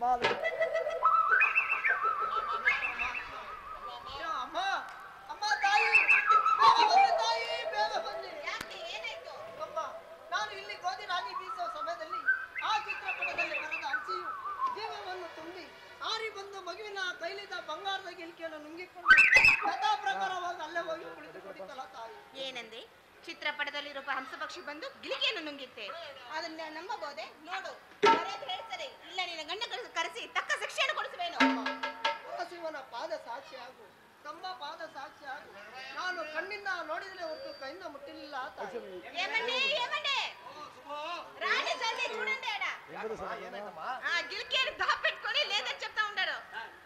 ಬಾಲು ಅಮ್ಮ ಅಮ್ಮ ತಾಯಿ ಬೇಗ ಬನ್ನಿ ತಾಯಿ ಬೇಗ ಬನ್ನಿ ಯಾಕೆ ಏನಾಯ್ತು ಅಮ್ಮ ನಾನು ಇಲ್ಲಿ ಗೋಧಿ ರಾಣಿ ಬೀಸುವ ಸಮಯದಲ್ಲಿ ಆ ಚಿತ್ರಪಟದಲ್ಲಿ ಬರೆದ ಅಂಚಿಯು ಜೀವವನ್ನು ತುಂಬಿ ಆರಿ ಬಂದು ಮಗುವಿನ ಕೈಲಿದ್ದ ಬಂಗಾರದ ಗಿಲ್ಕಿಯನ್ನು ನುಂಗಿಕೊಂಡು ಯಥಾ ಪ್ರಕಾರವಾಗಿ ಅಲ್ಲೇ ಹೋಗಿ ಕುಳಿತುಕೊಂಡಿದ್ದಲ್ಲ ತಾಯಿ ಏನಂದೆ ಚಿತ್ರಪಟದಲ್ಲಿರುವ ಹಂಸಪಕ್ಷಿ ಬಂದು ಗಿಲಿಗೆಯನ್ನು ನುಂಗಿತ್ತೆ ಅದನ್ನ ನಂಬಬಹುದೇ ನೋಡು ಮರ್ಯಾದೆ ಹೇಳ್ತಾರೆ ಇಲ್ಲ ನಿನ್ನ ಗಂಡ ಕರೆಸಿ- ಕರೆಸಿ ತಕ್ಕ ಶಿಕ್ಷೆಯನ್ನು ಕೊಡಿಸುವೇನು ಶಿವನ ಪಾದ ಸಾಕ್ಷಿ ಆಗು ತಮ್ಮ ಪಾದ ಸಾಕ್ಷಿ ಆಗು ನಾನು ಕಣ್ಣಿಂದ ನೋಡಿದ್ರೆ ಹೊರತು ಕೈಯಿಂದ ಮುಟ್ಟಿಲ್ಲ ತಾಯಿ ఏమండి ఏమండి రాణి జల్దీ చూడండి ఆడ ಎಂಬುದು ಸಮಾಧಾನ ఆ గిలికేరు దాపెట్టుకొని లేదని చెప్తా ఉంటారు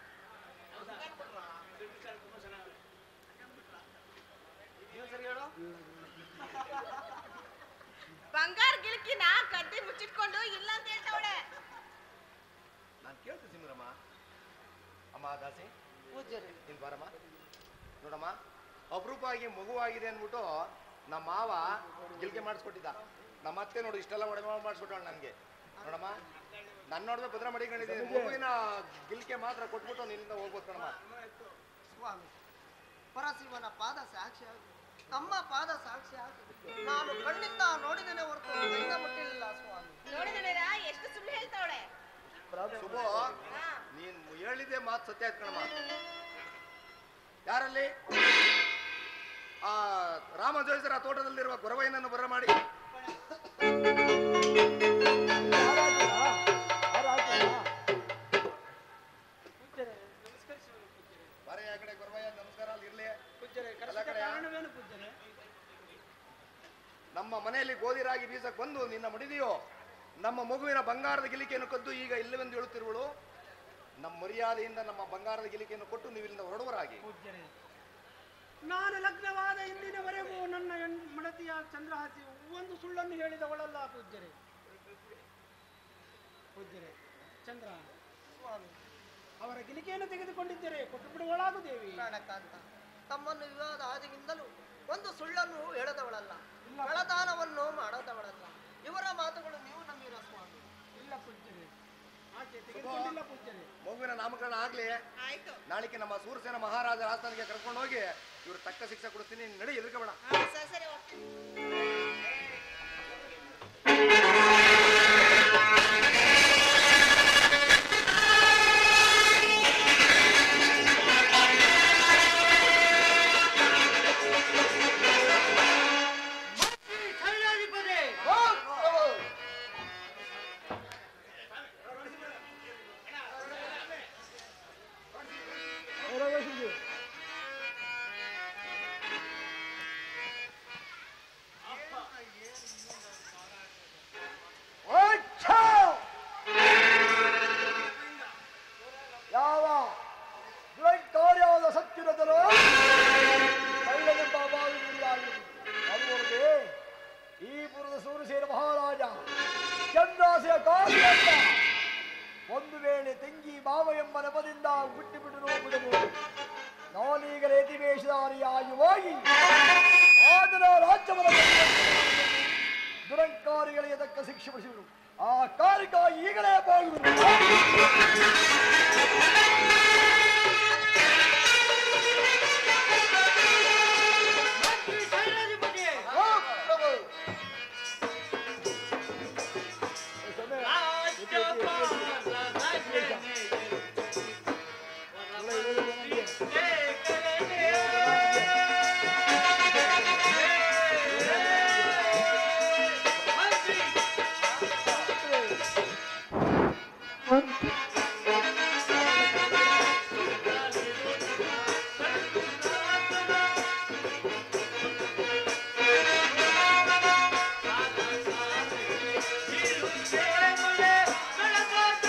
ಬಂಗಾರ ಗಿಲ್ಕಿನ ಕದ್ದಿ ಮುಚ್ಚಿಟ್ಕೊಂಡು ಇಲ್ಲ ಅಂತ ಹೇಳ್ತಾವಳೆ ನಾನು ಕೇಳ್ತೀನಿ ಸಿಮ್ರಮ್ಮ ಅಮ್ಮ ದಾಸಿ ಪೂಜ್ಯರೇ ನೀನು ಬಾರಮ್ಮ ನೋಡಮ್ಮ ಅಪರೂಪವಾಗಿ ಮಗುವಾಗಿದೆ ಅಂದ್ಬಿಟ್ಟು ನಮ್ಮ ಮಾವ ಗಿಲ್ಗೆ ಮಾಡಿಸ್ಕೊಟ್ಟಿದ್ದ ನಮ್ಮ ಅತ್ತೆ ನೋಡು ಇಷ್ಟೆಲ್ಲ ಒಡೆ ಮಾಡಿಸ್ಬಿಟ್ಟವಳು ನನಗೆ ನೋಡಮ್ಮ ನನ್ನ ನೋಡಿದ್ರೆ ಭದ್ರ ಮಡಿಕೊಂಡಿದ್ದೀನಿ ಮಗುವಿನ ಗಿಲ್ಕೆ ಮಾತ್ರ ಕೊಟ್ಬಿಟ್ಟು ನಿನ್ನಿಂದ ಹೋಗ್ಬೋದು ಕಣಮ್ಮ ಸ್ವಾಮಿ ಪರಶಿವನ ಪಾದ ಸಾಕ್ಷಿ ಆಗು ತಮ್ಮ ಪಾದ ಸಾಕ್ಷಿ ಆಗು ನಾನು ಕಣ್ಣಿಂದ ನೋಡಿದೇನೆ ಹೊರತು ಕೈಯಿಂದ ಮುಟ್ಟಿಲ್ಲ ಸ್ವಾಮಿ ನೋಡಿದಳ ಎಷ್ಟು ಸುಳ್ಳು ಹೇಳ್ತಾವಳೆ ಶುಭೋ ನೀನ್ ಹೇಳಿದ್ದೆ ಮಾತು ಸತ್ಯ ಆಯ್ತು ಕಣಮ್ಮ ಯಾರಲ್ಲಿ ಆ ರಾಮ ಜೋಯಿಸರ ತೋಟದಲ್ಲಿರುವ ಗೊರವಯ್ಯನನ್ನು ಬರ ಮಾಡಿ ಆರಾಧ್ಯ ಆರಾಧ್ಯ ಬರ ಆ ಕಡೆ ಗೊರವಯ್ಯ ನಮಸ್ಕಾರ ಅಲ್ಲಿ ಇರ್ಲಿ ಪೂಜ್ಯರೇ ಎಲ್ಲ ಕರೆಸಿದ ಕಡೆ ಕಾರಣವೇನು ಪೂಜ್ಯರೇ ನಮ್ಮ ಮನೆಯಲ್ಲಿ ಗೋಧಿ ರಾಗಿ ಬೀಸಕ್ ಬಂದು ನಿನ್ನ ಮಡಿದೆಯೋ ನಮ್ಮ ಮಗುವಿನ ಬಂಗಾರದ ಗಿಲಿಕೆಯನ್ನು ಕದ್ದು ಈಗ ಇಲ್ಲವೆಂದು ಹೇಳುತ್ತಿರುವಳು ನಮ್ಮ ಮರ್ಯಾದೆಯಿಂದ ನಮ್ಮ ಬಂಗಾರದ ಗಿಲಿಕೆಯನ್ನು ಕೊಟ್ಟು ನೀವು ಇಲ್ಲಿಂದ ಹೊರಡುವರಾಗಿ ಪೂಜ್ಯರೇ ನಾನು ಲಗ್ನವಾದ ಇಂದಿನವರೆಗೂ ನನ್ನ ಹೆಣ್- ಮಡತಿಯ ಚಂದ್ರಹಾಸಿ ಒಂದು ಸುಳ್ಳನ್ನು ಹೇಳಿದವಳಲ್ಲ ಪೂಜ್ಯರೇ ಪೂಜ್ಯರೇ ಚಂದ್ರ ಸ್ವಾಮಿ ಅವರ ಗಿಲಿಕೆಯನ್ನು ತೆಗೆದುಕೊಂಡಿದ್ದರೆ ಕೊಟ್ಟು ಬಿಡುವಳಾಗು ದೇವಿ ಪ್ರಾಣಕಾಂತ ತಮ್ಮನ್ನು ವಿವಾದ ಆದಿಗಿಂದಲೂ ಒಂದು ಸುಳ್ಳನ್ನು ಹೇಳದವಳಲ್ಲ ಕಳದಾನವನ್ನು ಮಾಡದವಳಲ್ಲ ಇವರ ಮಾತುಗಳು ನೀವು ನಂಬಿರೋ ಸ್ವಾಮಿ ಇಲ್ಲ ಪೂಜ್ಯರೇ ಆಕೆ ತೆಗೆದುಕೊಂಡಿಲ್ಲ ಪೂಜ್ಯರೇ ಮಗುವಿನ ನಾಮಕರಣ ಆಗ್ಲಿ ಆಯ್ತು ನಾಳಿಕೆ ನಮ್ಮ ಸೂರಸೇನ ಮಹಾರಾಜ ಆಸ್ಥಾನಕ್ಕೆ ಕರ್ಕೊಂಡು ಹೋಗಿ ಇವ್ರು ತಕ್ಕ ಶಿಕ್ಷೆ ಕೊಡಿಸ್ತೀನಿ ನೀನ್ ನಡಿ ಎದುರ್ಕೋಬೇಡ ಹಾ, ಸರಿ ಸರಿ ಓಕೆ. ಹೊರಗೋಸಿದ್ವಿ ಓಚ್ಛಾ! ಯಾವ ದುರಂಕಾರ್ಯಾದ ಸತ್ಯುರದರು ಕಳ್ಳನೆಂಬ ಅಭಾವಿ ನುಡಿಯಾಗಿದೆ ಅದರೊಳಗೆ ಈ ಪುರದ ಸೂರಸೇನ ಮಹಾರಾಜ ಚಂದ್ರಾಸೆಯ ಕಾರ್ಯಂತ ಒಂದು ವೇಳೆ ತಂಗಿ ಮಾವ ಎಂಬ ನೆಪದಿಂದ ಹುಟ್ಟಿಬಿಟ್ಟು ಬಿಡಬಹುದು ನಾನೀಗ ಯತಿವೇಷಧಾರಿಯಾಗಿ ಆದರ ರಾಜ್ಯವನ್ನು ದುರಂಕಾರಿಗಳಿಗೆ ತಕ್ಕ ಶಿಕ್ಷೆ ಪಡಿಸಿದರು ಆ ಕಾರಿಕ ಈಗಲೇ ಬಾಗುವುದು ಬೆಳಗಾದ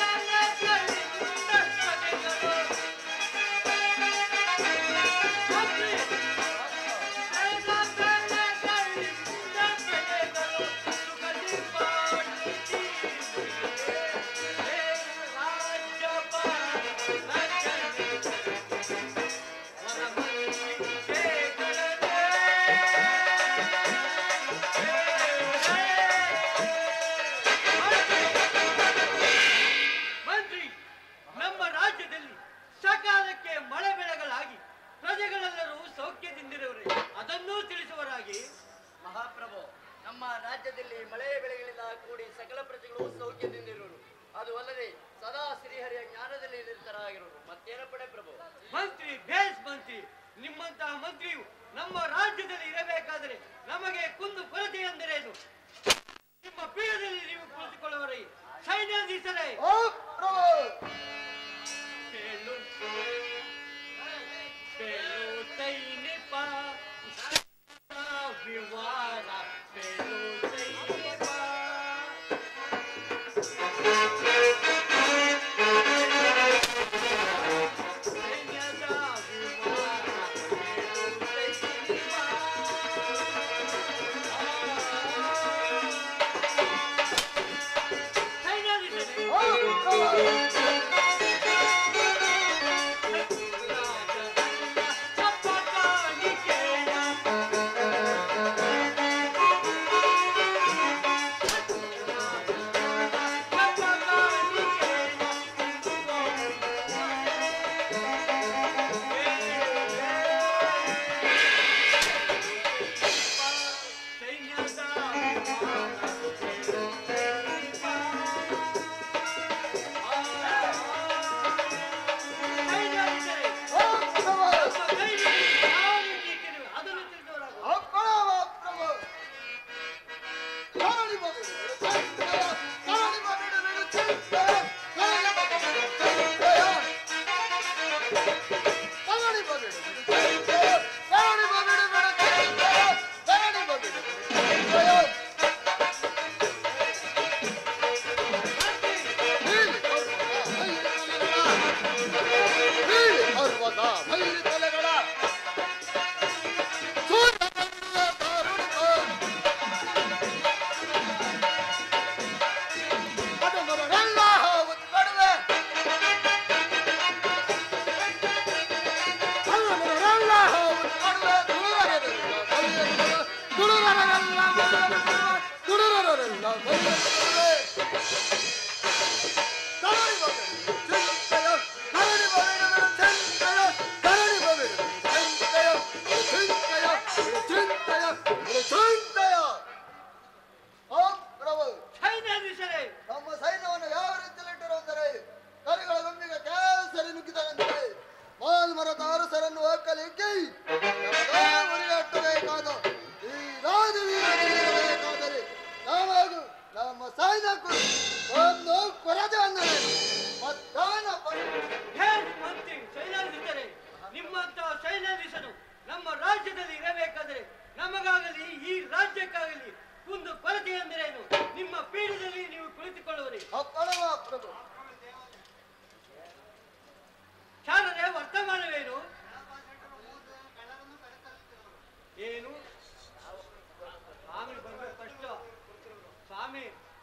ಅದು ಅಲ್ಲದೆ ಸದಾ ಶ್ರೀಹರಿಯ ಜ್ಞಾನದಲ್ಲಿ ನಿರತರಾಗಿರುವುದು ಮತ್ತೇನ ಪಡೆ ಪ್ರಭು ಮಂತ್ರಿ ಬೇಸ್ ಮಂತ್ರಿ ನಿಮ್ಮಂತಹ ಮಂತ್ರಿಯು ನಮ್ಮ ರಾಜ್ಯದಲ್ಲಿ ಇರಬೇಕಾದರೆ ನಮಗೆ ಕುಂದು ಕೊರತೆ ಎಂದರೇನು ನಿಮ್ಮ ಪೀಠದಲ್ಲಿ ನೀವು ಕುಳಿತುಕೊಳ್ಳುವರೇ ಸೈನ್ಯಾಧೀಶರೇ ಓ ಪ್ರಭು ಕೇಳು ಕೇಳು ಸೈನಿಕ ವಿವಾರ ಕೇಳು ಸೈನಿಕ ಸೈನ್ಯದ ವಿವಾರ ಕೇಳು ಸೈನಿಕ ಸೈನ್ಯಾಧೀಶರೇ ಓ ಪ್ರಭು ಓ ಪ್ರಭು ಅದನ್ನು ತಿಳಿದವರಾಗ ಓ ಪ್ರಭು ಪ್ರಭು ಕರಡಿ ಮಗು ಕರಡಿ ಮಗು ಚಿಂತೆಯ ಕರಡಿ ಮಗು ಚಿಂತೆಯ ಕರಡಿ ಮಗು ಚಿಂತೆಯ ಕರಡಿ ಮಗು ಚಿಂತೆಯ ಕರಡಿ ಮಗು ಚಿಂತೆಯ ಪರ್ವತ ಭೈರಿ ತಲೆಗಳ ಸೂರ್ಯ ತಾರುಣಿಕ ಅದಮರರೆಲ್ಲ ಉತ್ಪಡುವೆ ಅದಮರರೆಲ್ಲ ಉತ್ಪಡುವೆ ದುರುರರೆಲ್ಲ ಬೈಯೆತ್ತುವೆ. ದುರುರರೆಲ್ಲ ಬೈಯೆತ್ತುವೆ. ದುರುರರೆಲ್ಲ ಬೈಯೆತ್ತುವೆ. ಕರಡಿ ಮಗನಿಗೆ ಚಿಂತೆಯ, ಕರಡಿ ಮಗನಿಗೆ ಚಿಂತೆಯ, ಕರಡಿ ಮಗನಿಗೆ ಚಿಂತೆಯ, ಚಿಂತೆಯ, ಚಿಂತೆಯ, ಚಿಂತೆಯ. ಓ ಪ್ರಭು ಸೈನ್ಯಾಧೀಶರೇ ನಮ್ಮ ಸೈನ್ಯವನ್ನು ಯಾವ ರೀತಿಯಲ್ಲಿ ಇಟ್ಟಿರುವಂದರೆ ಕರಿಗಳ ಗುಂಡಿಗೆ ಕೇಸರಿ ನುಗ್ಗಿದಂತೆ ಮಾಲ್ ಮರದ ಅರಸರನ್ನು ಒಕ್ಕಲಿಕ್ಕಿ ನಮಗೇ ಉರಿಯಟ್ಟಬೇಕಾದ ಈ ರಾಜವೀರಬೇಕಾದರೆ ನಮಗೂ ನಮ್ಮ ಸೈನ್ಯಕ್ಕೂ ಒಂದು ಕೊರತೆ ಅಂದರೆ ಮತ್ತಾನ ಹೇ ಮಂತ್ರಿ ಸೈನ್ಯಾಧೀಶರೇ ನಿಮ್ಮಂತಹ ಸೈನ್ಯಾಧೀಶರು ನಮ್ಮ ರಾಜ್ಯದಲ್ಲಿ ಇರಬೇಕಾದರೆ ನಮಗಾಗಲಿ ಈ ರಾಜ್ಯಕ್ಕಾಗಲಿ ಒಂದು ಕೊರತೆ ಎಂದರೇನು ನಿಮ್ಮ ಪೀಠದಲ್ಲಿ ನೀವು ಕುಳಿತುಕೊಳ್ಳುವರಿ ಅಪ್ಪಳವ ಪ್ರಭು ಚಾರರೇ ವರ್ತಮಾನವೇನು ಏನು ಸ್ವಾಮಿ ಬರ್ಬೇಕು ಕಷ್ಟ ಸ್ವಾಮಿ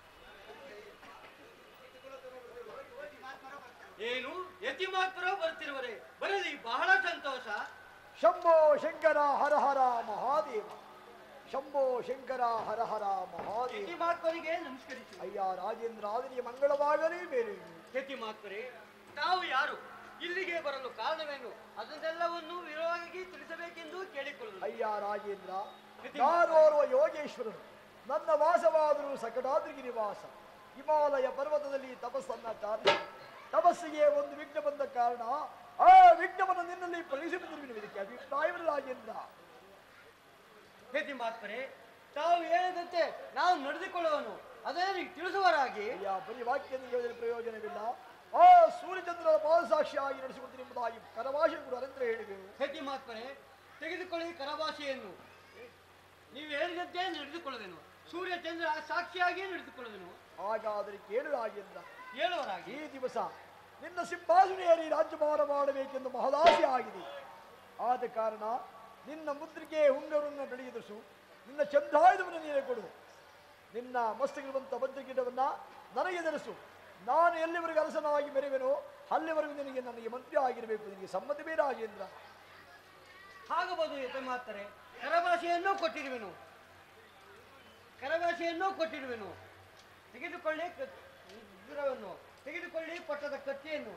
ಏನು ಯತಿ ಮಾತ್ರ ಬರ್ತಿರುವರೆ ಬರಲಿ ಬಹಳ ಸಂತೋಷ ಶಂಭೋ ಶಂಕರ ಹರ ಹರ ಮಹಾದೇವ ಶಂಭೋ ಶಂಕರ ಹರ ಹರ ಮಹಾದೇವ ಯತಿ ಮಾತ್ವರಿಗೆ ನಮಸ್ಕರಿಸಿ ಅಯ್ಯ ರಾಜೇಂದ್ರ ಆದನಿಗೆ ಮಂಗಳವಾಗಲಿ ಬೇರೆ ಯತಿ ಮಾತ್ವರೇ ತಾವು ಯಾರು ಇಲ್ಲಿಗೆ ಬರಲು ಕಾರಣವೇನು ಅದನ್ನೆಲ್ಲವನ್ನು ವಿವರವಾಗಿ ತಿಳಿಸಬೇಕೆಂದು ಕೇಳಿಕೊಳ್ಳಲು ಅಯ್ಯ ರಾಜೇಂದ್ರ ನಾನೋರ್ವ ಯೋಗೇಶ್ವರನು ನನ್ನ ವಾಸವಾದರೂ ಸಕಟಾದ್ರಿಗೆ ನಿವಾಸ ಹಿಮಾಲಯ ಪರ್ವತದಲ್ಲಿ ತಪಸ್ಸನ್ನ ಚಾರಿ ತಪಸ್ಸಿಗೆ ಒಂದು ವಿಘ್ನ ಬಂದ ಕಾರಣ ಆ ವಿಘ್ನವನ್ನು ನಿನ್ನಲ್ಲಿ ಪರಿಸಿಬಿಟ್ಟಿರುವಿನ ಇದಕ್ಕೆ ಅಭಿಪ್ರಾಯವಿಲ್ಲ ರಾಜೇಂದ್ರ ಯತಿ ಮಾತ್ವರೇ ತಾವು ಹೇಳಿದಂತೆ ನಾವು ನಡೆದುಕೊಳ್ಳುವನು ಅದನ್ನು ನೀವು ತಿಳಿಸುವರಾಗಿ ಅಯ್ಯ ಬರೀ ವಾಕ್ಯದಿಂದ ಹೇಳಿದರೆ ಪ್ರಯೋಜನವಿಲ್ಲ ಆ ಸೂರ್ಯಚಂದ್ರರ ಪಾದಸಾಕ್ಷಿಯಾಗಿ ನಡೆಸಿಕೊಡ್ತೀನಿ ಎಂಬುದಾಗಿ ಕರವಾಶಿ ಕೂಡ ಅನಂತರ ಹೇಳಿದೆವು ಹೆತಿ ಮಾತ್ಮನೆ ತೆಗೆದುಕೊಳ್ಳಿ ಕರಭಾಷೆಯನ್ನು ನೀವು ಹೇಳಿದಂತೆ ನಡೆದುಕೊಳ್ಳುವೆನು ಸೂರ್ಯ ಚಂದ್ರ ಸಾಕ್ಷಿಯಾಗಿಯೇ ನಡೆದುಕೊಳ್ಳುವೆನು ಹಾಗಾದರೆ ಕೇಳು ರಾಜೇಂದ್ರ ಹೇಳುವರಾಗಿ ಈ ದಿವಸ ನಿನ್ನ ಸಿಂಹಾಸನೆಯಲ್ಲಿ ರಾಜ್ಯಭಾರ ಮಾಡಬೇಕೆಂದು ಮಹದಾಸೆ ಆಗಿದೆ ಆದ ಕಾರಣ ನಿನ್ನ ಮುದ್ರಿಕೆ ಹುಂಗರನ್ನು ಬೆಳೆಯುವುದಸು ನಿನ್ನ ಚಂದ್ರಾಯುಧವನ್ನು ನೀನೇ ಕೊಡು ನಿನ್ನ ಮಸ್ತಗಿರುವಂಥ ಭದ್ರಗಿಡವನ್ನ ನನಗೆ ಧರಿಸು ನಾನು ಎಲ್ಲಿವರೆಗೆ ಅರಸನಾಗಿ ಮೆರೆವೆನೋ ಅಲ್ಲಿವರೆಗೂ ನಿನಗೆ ನನಗೆ ಮಂತ್ರಿ ಆಗಿರಬೇಕು ನಿನಗೆ ಸಮ್ಮತವೇ ರಾಜೇಂದ್ರ ಆಗಬಹುದು ಯತಿ ಮಾತರೆ ಕರಭಾಷೆಯನ್ನು ಕೊಟ್ಟಿರುವೆನು ಕರಭಾಷೆಯನ್ನು ಕೊಟ್ಟಿರುವೆನು ತೆಗೆದುಕೊಳ್ಳಿ ಕ- ಉಗ್ರವನ್ನು ತೆಗೆದುಕೊಳ್ಳಿ ಪಟ್ಟದ ಕತ್ತಿಯನ್ನು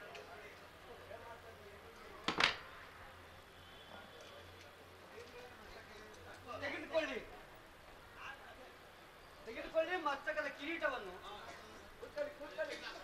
ತೆಗೆದುಕೊಳ್ಳಿ ತೆಗೆದುಕೊಳ್ಳಿ ಮಸ್ತಕದ ಕಿರೀಟವನ್ನು ಕೂತ್ಕೊಳ್ಳಿ, ಕೂತ್ಕೊಳ್ಳಿ.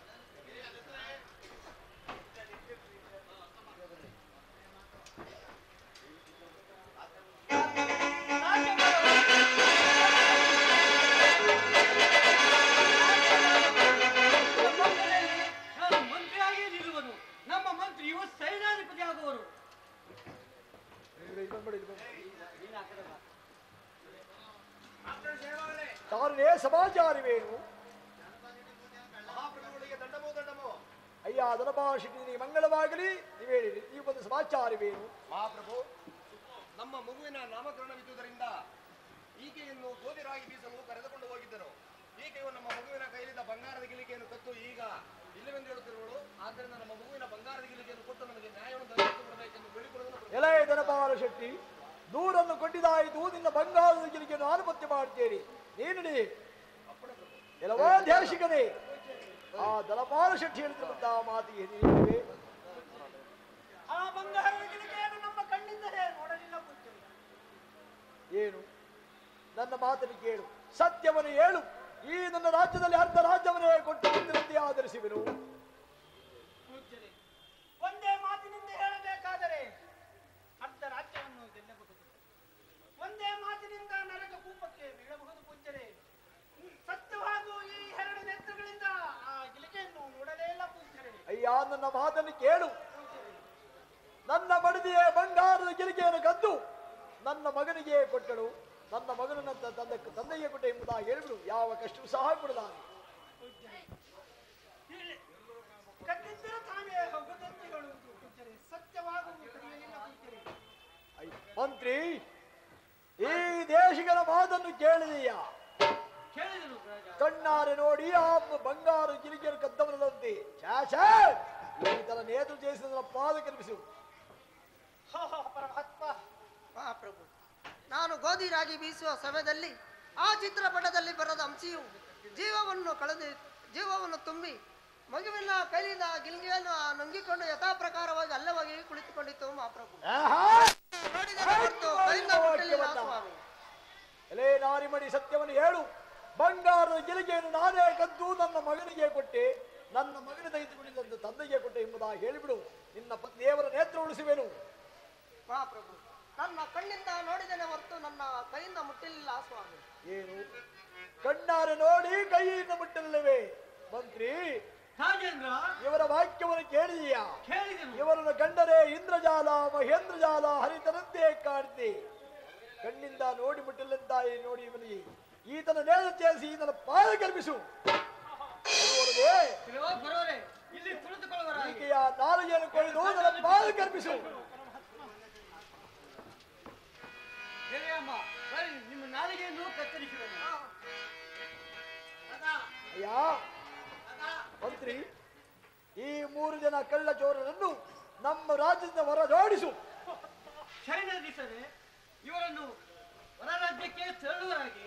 ಸಮಾಚಾರವೇನು ಮಹಾಪ್ರಭುಗಳಿಗೆ ದಂಡಮೋ ದಂಡಮೋ ಅಯ್ಯ ಧನಭಾಷಿಗೆ ನೀ ಮಂಗಳವಾಗಲಿ ನೀವು ಹೇಳಿರಿ ನೀವು ಬಂದ ಸಮಾಚಾರವೇನು ಮಹಾಪ್ರಭು ನಮ್ಮ ಮಗುವಿನ ನಾಮಕರಣವಿದ್ದುದರಿಂದ ಈಕೆಯನ್ನು ಗೋಧಿರಾಗಿ ಬೀಸಲು ಕರೆದುಕೊಂಡು ಹೋಗಿದ್ದರು ಈಕೆಯು ನಮ್ಮ ಮಗುವಿನ ಕೈಲಿದ್ದ ಬಂಗಾರದ ಗಿಲಿಕೆಯನ್ನು ಕತ್ತು ಈಗ ಇಲ್ಲವೆಂದು ಹೇಳುತ್ತಿರುವಳು ಆದ್ದರಿಂದ ನಮ್ಮ ಮಗುವಿನ ಬಂಗಾರದ ಗಿಲಿಕೆಯನ್ನು ಕೊಟ್ಟು ನಮಗೆ ನ್ಯಾಯವನ್ನು ದೊರಕಿಸಿ ಕೊಡಬೇಕೆಂದು ಬೇಡಿಕೊಳ್ಳುವುದನ್ನು ಎಲೆ ಧನಪಾಲ ಶೆಟ್ಟಿ ದೂರನ್ನು ಕೊಟ್ಟಿದ್ದಾಯಿತು ನಿನ್ನ ಬಂಗಾರದ ಗಿರಿಕೆಯನ್ನು ಆನುಮತ್ಯ ಮಾಡ್ತೇನೆ ನೀನು ನೀ ಎಲ್ಲವೋ ದೇಶಿಕನೇ ಆ ಧನಪಾಲ ಶೆಟ್ಟಿ ಹೇಳಿದಂತಹ ಮಾತಿಗೆ ನೀವೇ ಆ ಬಂಗಾರದ ಗಿಲಿಕೆಯನ್ನು ನಮ್ಮ ಕಣ್ಣಿಂದಲೇ ನೋಡಲಿಲ್ಲ ಪೂಜ್ಯರೇ. ಏನು ನನ್ನ ಮಾತನ್ನು ಕೇಳು ಸತ್ಯವನ್ನು ಹೇಳು ಈ ನನ್ನ ರಾಜ್ಯದಲ್ಲಿ ಅರ್ಧ ರಾಜ್ಯವನ್ನೇ ಕೊಟ್ಟು ಮುಂದಿನಂತೆ ಆಧರಿಸುವೆನು ಪೂಜ್ಯರೇ, ಒಂದೇ ಮಾತಿನಿಂದ ಹೇಳಬೇಕಾದರೆ ಅರ್ಧ ರಾಜ್ಯವನ್ನು ಗೆಲ್ಲಬಹುದು ಒಂದೇ ಮಾತಿನಿಂದ ನರಕ ಕೂಪಕ್ಕೆ ಬೀಳಬಹುದು ಪೂಜ್ಯರೇ ಸತ್ಯವಾಗೂ ಈ ಎರಡು ನೇತ್ರಗಳಿಂದ ಆ ಗಿಲಿಕೆಯನ್ನು ನೋಡಲೇ ಇಲ್ಲ ಪೂಜ್ಯರೇ ಅಯ್ಯ ನನ್ನ ಮಾತನ್ನು ಕೇಳು ನನ್ನ ಮಡದಿಯ ಬಂಗಾರದ ಗಿರಿಕೆಯನ್ನು ಕದ್ದು ನನ್ನ ಮಗನಿಗೆ ಕೊಟ್ಟಳು ನನ್ನ ಮಗನನ್ನ ತ- ತಂದ ತಂದೆಗೆ ಕೊಟ್ಟ ಎಂಬುದಾಗಿ ಹೇಳ್ಬಿಡು ಯಾವ ಕಷ್ಟವೂ ಸಹ ಬಿಡಲಾರೆ ಕಟ್ಟಿದ್ದರೆ ತಾನೇ ಹೋಗದಂತೆ ಹೇಳುವುದು ಪೂಜ್ಯರೇ ಸತ್ಯವಾಗುವುದು ತಿಳಿಯಲಿಲ್ಲ ಪೂಜ್ಯರೇ ಅಯ್ಯ, ಮಂತ್ರಿ ಈ ದೇಶಿಗರ ಮಾತನ್ನು ಕೇಳಿದೀಯ ಕೇಳಿದನು ರಾಜ ಕಣ್ಣಾರೆ ನೋಡಿ ಆ ಬಂಗಾರ ಗಿರಿಕೆಯನ್ನು ಕದ್ದವನದಂತೆ ಚಾಚಾ ಈತನ ನೇತೃ చేసిన ಪಾದ ಕಲ್ಪಿಸು ಹೋ, ಹೋ, ಪರಮಾತ್ಮ ಮಹಾಪ್ರಭು ನಾನು ಗೋಧಿ ರಾಗಿ ಬೀಸುವ ಸಮಯದಲ್ಲಿ ಆ ಚಿತ್ರಪಟದಲ್ಲಿ ಬರದ ಅಂಶಿಯು ಜೀವವನ್ನು ಕಳೆದು ಜೀವವನ್ನು ತುಂಬಿ ಮಗುವಿನ ಕೈಲಿಂದ ಗಿಲ್ಗೆಯನ್ನು ನುಂಗಿಕೊಂಡು ಯಥಾ ಪ್ರಕಾರವಾಗಿ ಅಲ್ಲವಾಗಿ ಕುಳಿತುಕೊಂಡಿತ್ತು ಮಹಾಪ್ರಭು ಆಹಾ! ನೋಡಿದರೆ ಹೊರತು ಕೈಯಿಂದ ಮುಟ್ಟಲಿಲ್ಲ ಸ್ವಾಮಿ ಎಲೇ ನಾರಿಮಣಿ ಸತ್ಯವನ್ನು ಹೇಳು ಬಂಗಾರದ ಗಿಲಿಗೆಯನ್ನು ನಾನೇ ಕದ್ದು ನನ್ನ ಮಗನಿಗೆ ಕೊಟ್ಟೆ ನನ್ನ ಮಗನ ತೆಗೆದುಕೊಂಡಿದ್ದಂತ ತಂದೆಗೆ ಕೊಟ್ಟೆ ಎಂಬುದಾಗಿ ಹೇಳಿಬಿಡು ನಿನ್ನ ಪ- ದೇವರ ನೇತ್ರ ಉಳಿಸುವೆನು ಮಹಾಪ್ರಭು ನನ್ನ ಕಣ್ಣಿಂದ ನೋಡಿದ್ದೇನೆ ಹೊರತು ನನ್ನ ಕೈಯಿಂದ ಮುಟ್ಟಲಿಲ್ಲ ಸ್ವಾಮಿ ಏನು ಕಣ್ಣಾರೆ ನೋಡಿ ಕೈಯಿಂದ ಮುಟ್ಟಲಿಲ್ಲವೇ ಮಂತ್ರಿ ರಾಜೇಂದ್ರ ಇವರ ವಾಕ್ಯವನ್ನು ಕೇಳಿದೀಯಾ ಕೇಳಿದನು ಇವರನ್ನು ಕಂಡರೆ ಇಂದ್ರಜಾಲ ಮಹೇಂದ್ರಜಾಲ ಹರಿತರಂತೆ ಕಾಣ್ತೆ ಕಣ್ಣಿಂದ ನೋಡಿ ಮುಟ್ಟಲೆಂತಾಯಿ ನೋಡಿ ಇವನಿಗೆ ಈತನ ನೇರ ಚೇರಿಸಿ ಈತನ ಪಾದ ಕಲ್ಪಿಸು ನೋಡದೆ ಇರುವ ಬರೋರೆ ಇಲ್ಲಿ ಕುಳಿತುಕೊಳ್ಳುವರಾಗಿ ಈಕೆಯ ನಾಲಿಗೆಯನ್ನು ಕೊಯ್ದು ನನ್ನ ಪಾದ ಕಲ್ಪಿಸು ಹಿರಿಯಮ್ಮ ಬನ್ನಿ ನಿಮ್ಮ ನಾಲಿಗೆಯನ್ನು ಕತ್ತರಿಸುವೆನು ಅಯ್ಯ ಮಂತ್ರಿ ಈ ಮೂರು ಜನ ಕಳ್ಳ ಚೋರರನ್ನು ನಮ್ಮ ರಾಜ್ಯದಿಂದ ಹೊರಜೋಡಿಸು ಶರಣರಿಸದೆ ಇವರನ್ನು ಹೊರ ರಾಜ್ಯಕ್ಕೆ ತೆರಳುವರಾಗಿ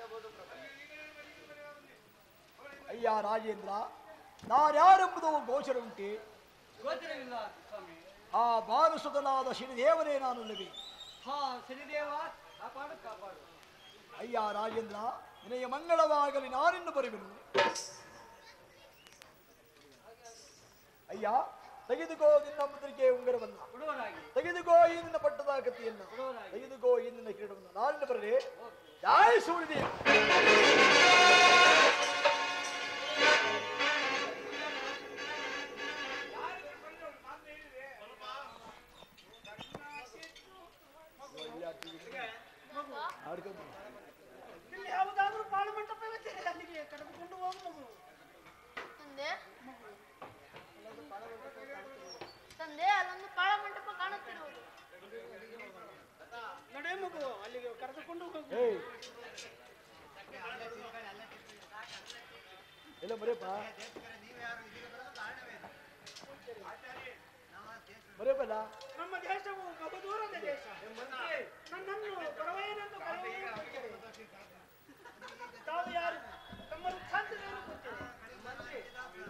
ಅಯ್ಯ ರಾಜೇಂದ್ರ ನಾರ್ಯಾರೆಂಬುದು ಗೋಚರ ಉಂಟೆ ಗೋಚರವಿಲ್ಲ ಸ್ವಾಮಿ ಆ ಬಾಲಸುತನಾದ ಶ್ರೀದೇವರೇ ನಾನಲ್ಲವೇ ಹಾ ಶನಿದೇವ ಕಾಪಾಡು ಕಾಪಾಡು ಅಯ್ಯ ರಾಜೇಂದ್ರ ನಿನಗೆ ಮಂಗಳವಾಗಲಿ ನಾನಿನ್ನು ಬರುವೆನು ಅಯ್ಯ ತೆಗೆದುಕೋ ನಿನ್ನ ಮುದ್ರಿಕೆ ಉಂಗರವನ್ನ ಕೊಡುವರಾಗಿ ತೆಗೆದುಕೋ ಈ ನಿನ್ನ ಪಟ್ಟದ ಕತ್ತಿಯನ್ನ ಕೊಡುವರಾಗಿ ತೆಗೆದುಕೋ ಈ ನಿನ್ನ ಕಿರೀಟವನ್ನ ನಾನಿನ್ನು ಬರಲಿ ಜಯ ಸೂರ್ಯದೇವ ಆಡ್ಕೊಂಡು ಇಲ್ಲಿ ಯಾವುದಾದ್ರೂ ಬಾಳು ಮಂಟಪವಿದೆ ಅಲ್ಲಿಗೆ ಕರೆದುಕೊಂಡು ಹೋಗು ಮಗು ತಂದೆ ತಂದೆ ಅಲ್ಲೊಂದು ಬಾಳ ಮಂಟಪ ಕಾಣುತ್ತಿರುವುದು ನಡೆ ಮಗು ಅಲ್ಲಿಗೆ ಕರೆದುಕೊಂಡು ಹೋಗು ಏಯ್ ಎಲ್ಲ ಮರೆಯಪ್ಪ ಮರೆಯಪ್ಪಲ್ಲ ನಮ್ಮ ದೇಶವು ಬಹುದೂರದ ದೇಶ ನನ್ನನ್ನು ಕೊಡವೇನೆಂದು ಕರೆಯುವುದು ತಾವು ಯಾರು ತಮ್ಮ ವೃತ್ತಾಂತವೇನು ಗೊತ್ತಿದೆ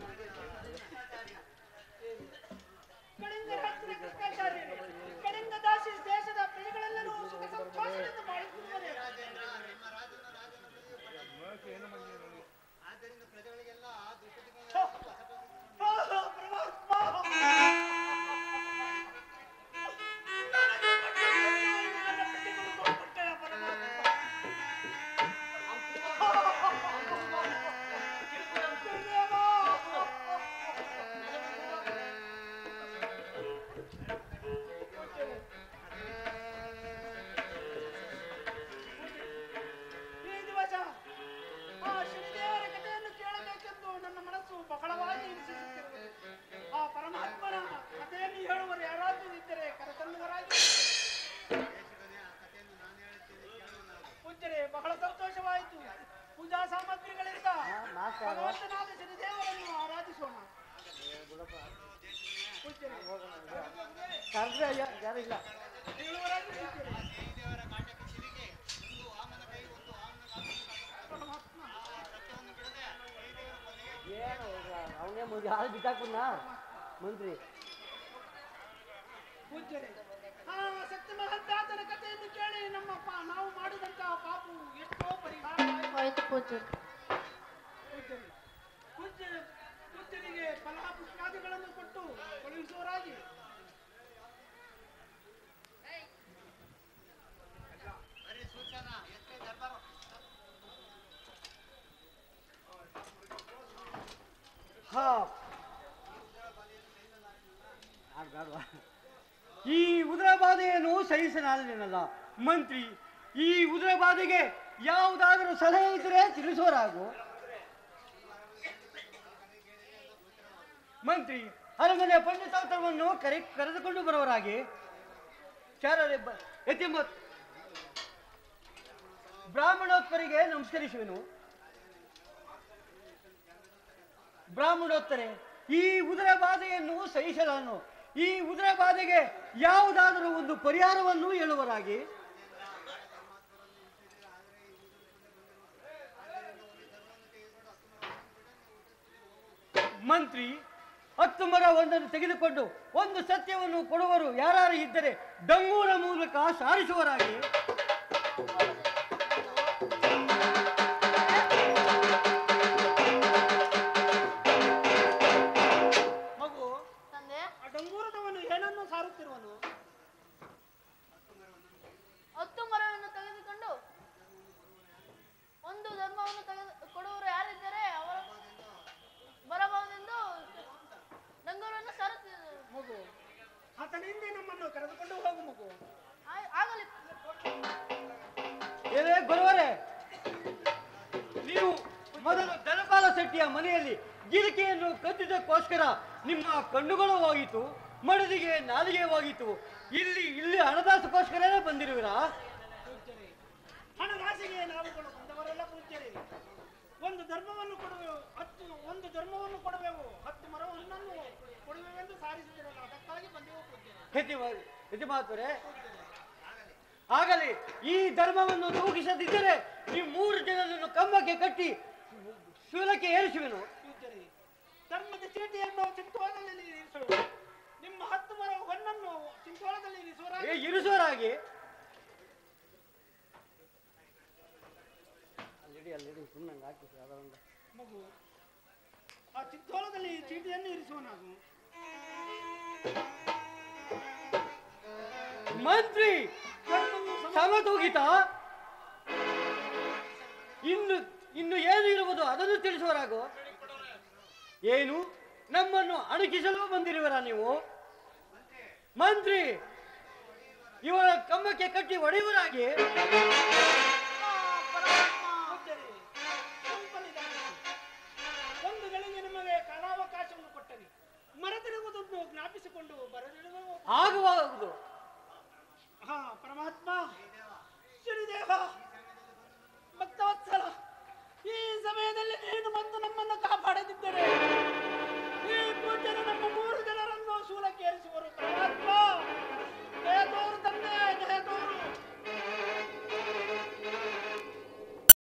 ಕಳಿಂಗ ರಾಜ್ಯದ ಕೃಷ್ಣಾಚಾರ್ಯರು ಕಳಿಂಗ ದಾಸಿ ದೇಶದ ಪ್ರಜೆಗಳೆಲ್ಲರೂ ಸುಖ ಸಂತೋಷದಿಂದ ಬಾಳುತ್ತಿದ್ದಾರೆ ಹೋ, ಹೋ, ಹೋ, ಪರಮಾತ್ಮ. ನನಗೆ ಕೊಟ್ಟಿರುವುದು ನನ್ನ ಪೆಟ್ಟಿಗೆಗಳು ಕೊಟ್ಬಿಟ್ಟೆಯ ಪರಮಾತ್ಮ. ಈ ದಿವಸ ಆ ಕರೆದ್ರೆ ಯಾರು ಇಲ್ಲ ಏನು ಅವನೇ ಮುಂದೆ ಹಾಳು ಬಿಟ್ಟಾಕುನ್ನ ಮಂತ್ರಿ ಪೂಜ್ಯರೇ ಆ ಸತ್ಯ ಮಹದ್ದಾತನ ಕಥೆಯನ್ನು ಕೇಳಿ ನಮ್ಮ ಪಾ- ನಾವು ಮಾಡಿದಂತಹ ಪಾಪು ಎಷ್ಟೋ ಪರಿಹಾರ ಆಯ್ತು ಪೂಜ್ಯರು ಪೂಜ್ಯರೇ ಪೂಜ್ಯ ಪೂಜ್ಯರಿಗೆ ಫಲ ಪುಷ್ಪಾದಿಗಳನ್ನು ಕೊಟ್ಟು ಕಳುಹಿಸುವರಾಗಿ ಹಾ ಆಗ್ ಬೇಡ್ವಾ? ಈ ಉದರ ಬಾಧೆಯನ್ನು ಸಹಿಸಲಾರಲಿನಲ್ಲ ಮಂತ್ರಿ ಈ ಉದರ ಬಾಧೆಗೆ ಯಾವುದಾದರೂ ಸಲಹೆ ಇದ್ದರೆ ತಿಳಿಸೋರಾಗು ಮಂತ್ರಿ ಅರಮನೆ ಪಂಡಿತಾಂತರವನ್ನು ಕರೆ ಕರೆದುಕೊಂಡು ಬರುವರಾಗಿ ಚಾರರೆ ಬ- ಯತಿಮ ಬ್ರಾಹ್ಮಣೋತ್ತರಿಗೆ ನಮಸ್ಕರಿಸುವೆನು ಬ್ರಾಹ್ಮಣೋತ್ತರೆ ಈ ಉದರ ಬಾಧೆಯನ್ನು ಸಹಿಸಲಾನು ಈ ಉದರ ಬಾಧೆಗೆ ಯಾವುದಾದರೂ ಒಂದು ಪರಿಹಾರವನ್ನು ಹೇಳುವರಾಗಿ ಮಂತ್ರಿ ಹತ್ತು ಮರ ಒಂದನ್ನು ತೆಗೆದುಕೊಂಡು ಒಂದು ಸತ್ಯವನ್ನು ಕೊಡುವರು ಯಾರು ಇದ್ದರೆ ಡಂಗೂರ ಮೂಲಕ ಸಾರಿಸುವರಾಗಿ ಮಗು ತಂದೆ ಆ ಡಂಗೂರದವನು ಏನನ್ನು ಸಾರುತ್ತಿರುವನು ಹತ್ತು ಮರವನ್ನು ತೆಗೆದುಕೊಂಡು ಒಂದು ಧರ್ಮವನ್ನು ತೆಗೆದು ಕೊಡುವವರು ಯಾರಿದ್ದಾರೆ ಅವರ ಬರಬಹುದೆಂದು ಡಂಗೂರನ್ನು ಸಾರುತ್ತಿದ್ದರು ಮಗು ಆತನ ಹಿಂದೆ ನಮ್ಮನ್ನು ಕರೆದುಕೊಂಡು ಹೋಗು ಮಗು ಆಯ್- ಆಗಲಿ ಏನೇ ಗುರುವರೇ ನೀವು ಮೊದಲು ಧನಪಾಲ ಶೆಟ್ಟಿಯ ಮನೆಯಲ್ಲಿ ಗಿರಿಕೆಯನ್ನು ಕದ್ದಿದ್ದಕ್ಕೋಸ್ಕರ ನಿಮ್ಮ ಕಣ್ಣುಗಳು ಹೋಗಿತು ಮಡದಿಗೆ ನಾಲಿಗೆ ಹೋಗಿತು ಇಲ್ಲಿ ಇಲ್ಲಿ ಹಣದಾಸಕ್ಕೋಸ್ಕರನೇ ಬಂದಿರುವಿರಾ ಪೂಜ್ಯರೇ ಹಣದಾಸೆಗೆ ನಾವುಗಳು ಬಂದವರೆಲ್ಲ ಪೂಜ್ಯರೇ ಒಂದು ಧರ್ಮವನ್ನು ಕೊಡುವೆವು ಹತ್ತು ಒಂದು ಧರ್ಮವನ್ನು ಕೊಡಬೇಕು ಹತ್ತು ಮರವನ್ನು ಕೊಡುವೆವೆಂದು ಸಾರಿಸಿದಿರಲ್ಲ ಅದಕ್ಕಾಗಿ ಬಂದೆವು ಪೂಜ್ಯರೇ ಯಜಮಾತರೆ ಆಗಲಿ ಈ ಧರ್ಮವನ್ನು ತೂಗಿಸದಿದ್ದರೆ ಈ ಮೂರು ಜನರನ್ನು ಕಂಬಕ್ಕೆ ಕಟ್ಟಿ ಶೂಲಕ್ಕೆ ಏರಿಸುವೆನು ಪೂಜ್ಯರೇ ಧರ್ಮದ ಚೀಟಿಯನ್ನು ಚಿಂತೋಳದಲ್ಲಿ ಇರಿಸುವೆ ನಿಮ್ಮ ಹತ್ತು ಮರ ಹೊನ್ನನ್ನು ಚಿಂತೋಳದಲ್ಲಿ ಇರಿಸುವರಾಗಿ ಏ, ಇರಿಸುವರಾಗಿ ಅಲ್ಲಿಡಿ ಅಲ್ಲಿಡಿ ಸುಮ್ಮನೆ ಹಾಕಿ ಅದೊಂದು ಮಗು ಆ ಚಿತ್ತೋಳದಲ್ಲಿ ಚೀಟಿಯನ್ನು ಇರಿಸುವ ನಾವು ಮಂತ್ರಿ ಸಮ ತೂಗಿತ ಇನ್ನು ಇನ್ನು ಏನು ಇರುವುದು ಅದನ್ನು ತಿಳಿಸುವರಾಗು ಏನು ನಮ್ಮನ್ನು ಅಣಕಿಸಲು ಬಂದಿರುವರ ನೀವು ಮಂತ್ರಿ ಇವರ ಕಂಬಕ್ಕೆ ಕಟ್ಟಿ ಹೊಡೆಯುವರಾಗಿ